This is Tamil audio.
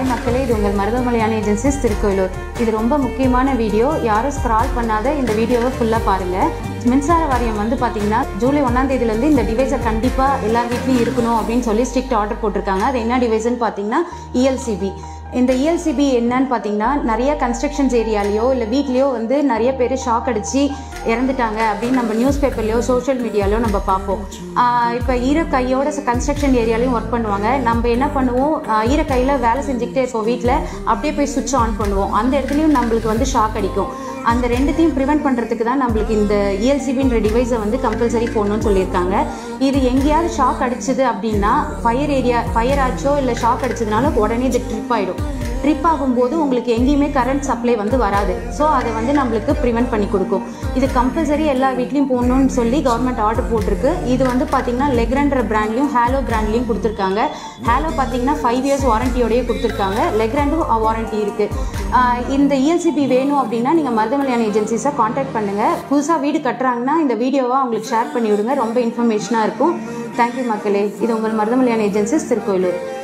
ஹாய் மக்களே இது உங்கள் மருதமலையான ஏஜென்சிஸ் திருக்கோயிலூர் இது ரொம்ப முக்கியமான வீடியோ யாரும் ஸ்க்ரால் பண்ணாத இந்த வீடியோவை ஃபுல்லாக பாருங்கள் மின்சார வாரியம் வந்து பார்த்தீங்கன்னா ஜூலை ஒன்றாம் தேதியிலேருந்து இந்த டிவைஸை கண்டிப்பாக எல்லார் வீட்லையும் இருக்கணும் அப்படின்னு சொல்லி ஸ்ட்ரிக்ட் ஆர்டர் போட்டிருக்காங்க அது என்ன டிவைஸ்னு பார்த்தீங்கன்னா இஎல்சிபி இந்த இஎல்சிபி என்னன்னு பார்த்தீங்கன்னா நிறைய கன்ஸ்ட்ரக்ஷன்ஸ் ஏரியாலேயோ இல்லை வீட்லேயோ வந்து நிறைய பேர் ஷாக் அடித்து இறந்துட்டாங்க அப்படின்னு நம்ம நியூஸ் பேப்பர்லையோ சோஷியல் மீடியாலையோ நம்ம பார்ப்போம் இப்போ ஈர கையோட கன்ஸ்ட்ரக்ஷன் ஏரியாலையும் ஒர்க் பண்ணுவாங்க நம்ம என்ன பண்ணுவோம் ஆஹ் ஈர கையில் வேலை செஞ்சுக்கிட்டே இருப்போம் வீட்டில் அப்படியே போய் சுவிட்ச் ஆன் பண்ணுவோம் அந்த இடத்துலையும் நம்மளுக்கு வந்து ஷாக் அடிக்கும் அந்த ரெண்டுத்தையும் ப்ரிவெண்ட் பண்ணுறதுக்கு தான் நம்மளுக்கு இந்த இஎல்சிபின்ற டிவைஸை வந்து கம்பல்சரி போடணும்னு சொல்லியிருக்காங்க இது எங்கேயாவது ஷாக் அடிச்சது அப்படின்னா ஃபயர் ஏரியா ஃபயர் ஆச்சோ இல்லை ஷாக் அடிச்சதுனால உடனே இது ட்ரிப் ஆகிடும் ட்ரிப் ஆகும்போது உங்களுக்கு எங்கேயுமே கரண்ட் சப்ளை வந்து வராது ஸோ அதை வந்து நம்மளுக்கு ப்ரிவெண்ட் பண்ணி கொடுக்கும் இது கம்பல்சரி எல்லா வீட்லேயும் போடணும்னு சொல்லி கவர்மெண்ட் ஆர்டர் போட்டிருக்கு இது வந்து பார்த்தீங்கன்னா லெக்ரன்ற பிராண்ட்லையும் ஹேலோ பிராண்ட்லையும் கொடுத்துருக்காங்க ஹேலோ பார்த்தீங்கன்னா ஃபைவ் இயர்ஸ் வாரண்டியோடய கொடுத்துருக்காங்க லெக்ரண்டும் வாரண்டி இருக்குது இந்த இஎல்சிபி வேணும் அப்படின்னா நீங்கள் மருதமலையான ஏஜென்சிஸை காண்டாக்ட் பண்ணுங்கள் புதுசாக வீடு கட்டுறாங்கன்னா இந்த வீடியோவை அவங்களுக்கு ஷேர் பண்ணி விடுங்க ரொம்ப இன்ஃபர்மேஷனாக இருக்கும் தேங்க்யூ மக்களே இது உங்கள் மருதமலையான ஏஜென்சிஸ் திருக்கோயிலூர்